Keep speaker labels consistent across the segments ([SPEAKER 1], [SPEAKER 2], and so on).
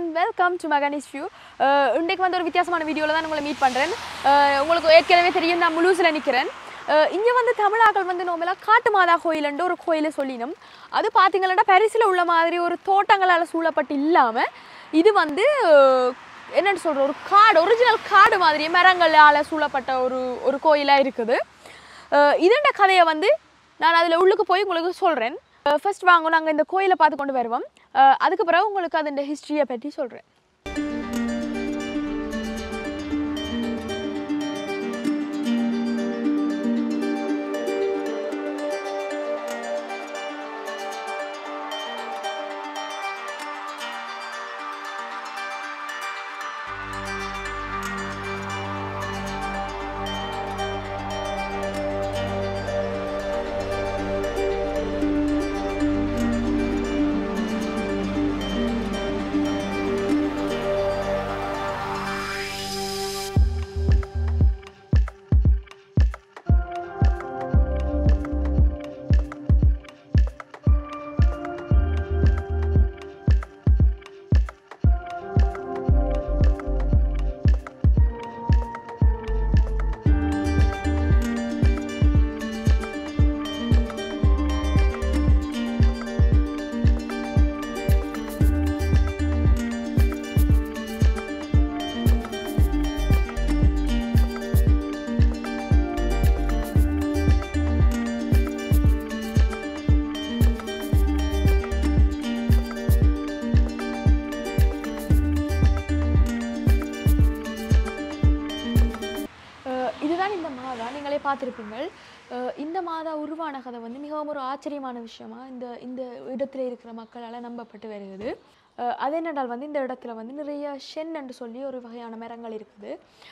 [SPEAKER 1] and welcome to மகானிஸ் view இன்றைக்கு வந்து ஒரு வித்தியாசமான வீடியோவில் தான் உங்களை மீட் பண்ணுறேன் உங்களுக்கு ஏற்கனவே தெரியும் நான் முழுசில் நிற்கிறேன் இங்கே வந்து தமிழாக்கள் வந்து நோமெல்லாம் காட்டு மாதா கோயிலுன்ற ஒரு கோயிலை சொல்லினோம் அது பார்த்தீங்கன்னா பரிசில் உள்ள மாதிரி ஒரு தோட்டங்களால் சூழப்பட்டு இல்லாமல் இது வந்து அஹ், என்னன்னு சொல்கிற ஒரு காடு ஒரிஜினல் காடு மாதிரி மரங்களால் சூழப்பட்ட ஒரு ஒரு கோயிலாக இருக்குது அஹ், இதோட கதையை வந்து நான் அதில் உள்ளுக்கு போய் உங்களுக்கு சொல்கிறேன் ஃபர்ஸ்ட் வாங்க நாங்கள் இந்த கோயிலை பார்த்து கொண்டு வருவோம் அஹ், அதுக்கு பிறகு உங்களுக்கு அதோட ஹிஸ்ட்ரியை பற்றி சொல்கிறேன் அஹ் இதுதான் இந்த மாதா நீங்களே பார்த்துருப்பீங்கள் அஹ் இந்த மாதா உருவான கதை வந்து மிகவும் ஒரு ஆச்சரியமான விஷயமா இந்த இந்த இடத்துல இருக்கிற மக்களால் நம்பப்பட்டு வருகிறது அஹ் அது என்னென்றால் வந்து இந்த இடத்துல வந்து நிறைய ஷென் என்று சொல்லி ஒரு வகையான மரங்கள் இருக்குது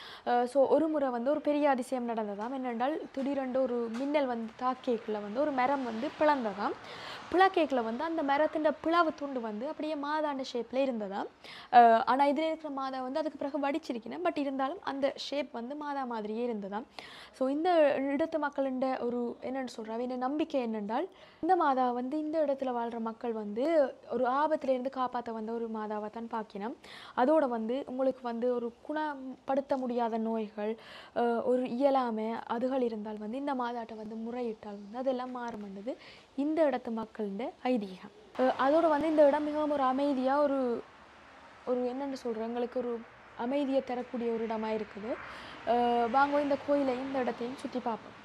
[SPEAKER 1] ஸோ ஒரு முறை வந்து ஒரு பெரிய அதிசயம் நடந்ததாம் என்னென்றால் திடீரென்று ஒரு மின்னல் வந்து தாக்கியக்குள்ள வந்து ஒரு மரம் வந்து பிளந்ததாம் பிளக்கேக்கில் வந்து அந்த மரத்தின் பிளவு துண்டு வந்து அப்படியே மாதாண்ட ஷேப்பில் இருந்ததாம் ஆனால் இதில் இருக்கிற மாதா வந்து அதுக்கு பிறகு வடிச்சிருக்கிறேன் பட் இருந்தாலும் அந்த ஷேப் வந்து மாதா மாதிரியே இருந்ததாம் ஸோ இந்த இடத்து மக்களின் ஒரு என்னென்னு சொல்கிறா என்ன நம்பிக்கை என்னென்றால் இந்த மாதா வந்து இந்த இடத்துல வாழ்கிற மக்கள் வந்து ஒரு ஆபத்திலேருந்து காப்பாற்ற வந்த ஒரு மாதாவை தான் பார்க்கினோம் அதோட வந்து உங்களுக்கு வந்து ஒரு குணப்படுத்த முடியாத நோய்கள் அஹ், ஒரு இயலாமை அதுகள் இருந்தால் வந்து இந்த மாதாட்டை வந்து முறையிட்டால் வந்து அதெல்லாம் மாறுமண்டது இந்த இடத்து மக்களின் ஐதீகம் அஹ், அதோட வந்து இந்த இடம் மிகவும் ஒரு அமைதியாக ஒரு ஒரு என்னென்னு சொல்கிறேன் எங்களுக்கு ஒரு அமைதியை தரக்கூடிய ஒரு இடமா இருக்குது அஹ், வாங்க இந்த கோயிலையும் இந்த இடத்தையும் சுற்றி பார்ப்போம்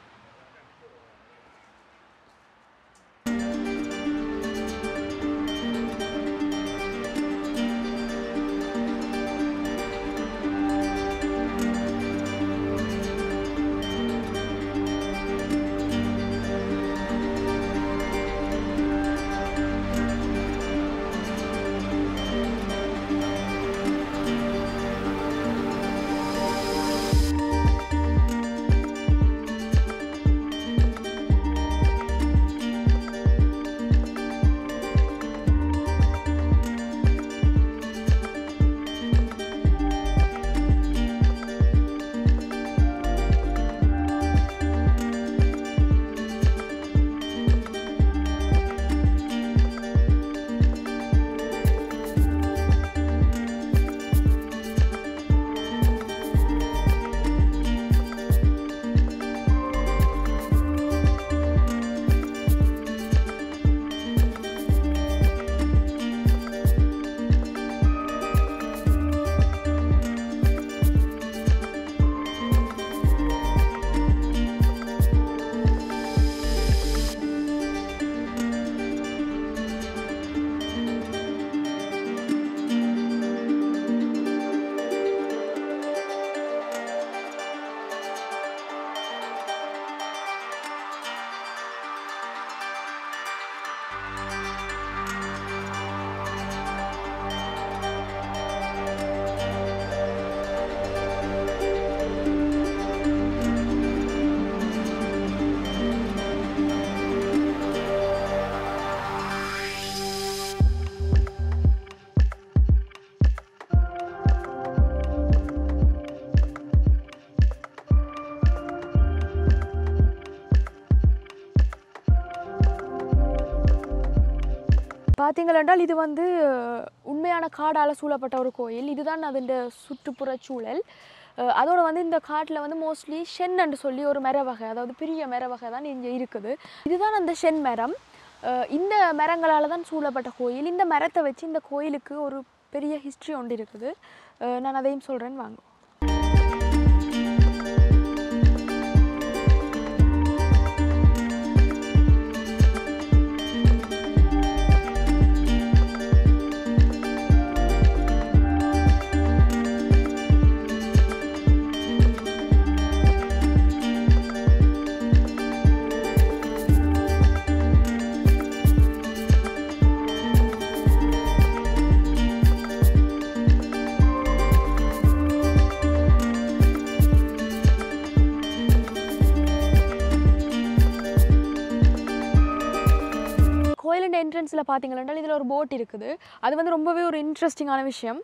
[SPEAKER 1] பார்த்தீங்கள் என்றால் இது வந்து அஹ், உண்மையான காடால் சூழப்பட்ட ஒரு கோயில் இதுதான் அதன் சுற்றுப்புற சூழல் அஹ், அதோட வந்து இந்த காட்டில் வந்து மோஸ்ட்லி ஷென்னு சொல்லி ஒரு மர வகை அதாவது பெரிய மர வகை தான் இங்கே இருக்குது இதுதான் அந்த ஷென் மரம் அஹ், இந்த மரங்களால் தான் சூழப்பட்ட கோயில் இந்த மரத்தை வச்சு இந்த கோயிலுக்கு ஒரு பெரிய ஹிஸ்ட்ரி ஒன்று இருக்குது அஹ், நான் அதையும் சொல்கிறேன் வாங்க கோயிலுண்ட என்ட்ரன்ஸில் பார்த்தீங்கன்னா இதில் ஒரு போட் இருக்குது அது வந்து ரொம்பவே ஒரு இன்ட்ரெஸ்டிங்கான விஷயம்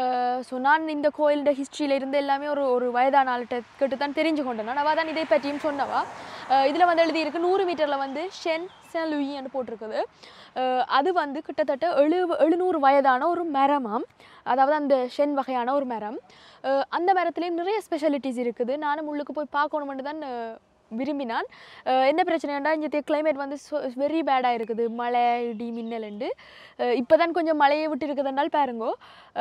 [SPEAKER 1] ஸோ நான் இந்த கோயிலோட ஹிஸ்ட்ரியில இருந்து எல்லாமே ஒரு ஒரு வயதான ஆள்கிட்ட கேட்டு தான் தெரிஞ்சு கொண்டேன் நான் அவள் தான் இதை பற்றியும் சொன்னவா இதில் வந்து எழுதியிருக்கு நூறு மீட்டரில் வந்து ஷென் சென் லூயின்னு போட்டிருக்குது அஹ் அது வந்து கிட்டத்தட்ட எழு எழுநூறு வயதான ஒரு மரமாம் அதாவது அந்த ஷென் வகையான ஒரு மரம் அஹ் அந்த மரத்துலேயும் நிறைய ஸ்பெஷாலிட்டிஸ் இருக்குது நானும் உள்ளுக்கு போய் பார்க்கணுமென்று தான் அஹ், விரும்பினான் அஹ் என்ன பிரச்சனைண்டா இங்கே கிளைமேட் வந்து வெரி பேடாக இருக்குது மழை இடி மின்னலுண்டு இப்போ தான் கொஞ்சம் மழையை விட்டு இருக்குதுனால் பாருங்கோ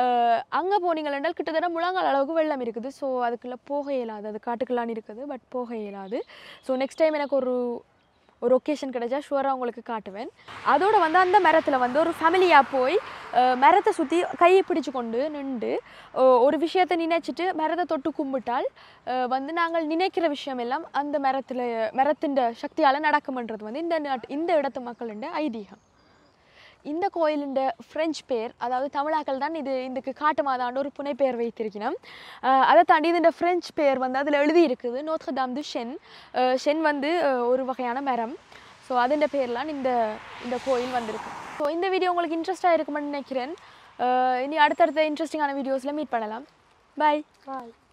[SPEAKER 1] அங்கே போனீங்களென்றால் கிட்டத்தட்ட முழங்கால் அளவுக்கு வெள்ளம் இருக்குது ஸோ அதுக்குள்ளே போக இயலாது அது காட்டுக்குள்ளான்னு இருக்குது பட் போக இயலாது ஸோ நெக்ஸ்ட் டைம் எனக்கு ஒரு ஒரு ஒகேஷன் கிடைச்சா ஷுவராக உங்களுக்கு காட்டுவேன் அதோட வந்து அந்த மரத்தில் வந்து ஒரு ஃபேமிலியாக போய் அஹ், மரத்தை சுற்றி கையை பிடிச்சு கொண்டு நின்று ஒரு விஷயத்தை நினைச்சிட்டு மரத்தை தொட்டு கும்பிட்டால் அஹ், வந்து நாங்கள் நினைக்கிற விஷயம் எல்லாம் அந்த மரத்தில் மரத்தின் சக்தியால் நடக்கும்ன்றது வந்து இந்த நாட்டு இந்த இடத்து மக்களின் ஐதீகம் இந்த கோயிலின் ஃப்ரெஞ்ச் பேர் அதாவது தமிழாக்கள் தான் இது இதுக்கு காட்டு மாதாண்டு ஒரு புனை பெயர் வைத்திருக்கணும் அஹ் அதை தாண்டி இந்த ஃப்ரெஞ்ச் பேர் வந்து அதில் எழுதி இருக்குது நோத்ர தாம் து ஷென் அஹ் ஷென் வந்து அஹ், ஒரு வகையான மரம் ஸோ அதிൻ്റെ பேர்லாம் இந்த இந்த கோயில் வந்திருக்கு ஸோ இந்த வீடியோ உங்களுக்கு இன்ட்ரெஸ்டாக இருக்குமென்னு நினைக்கிறேன் அஹ் இனி அடுத்தடுத்த இன்ட்ரெஸ்டிங்கான வீடியோஸில் மீட் பண்ணலாம் பை
[SPEAKER 2] பாய்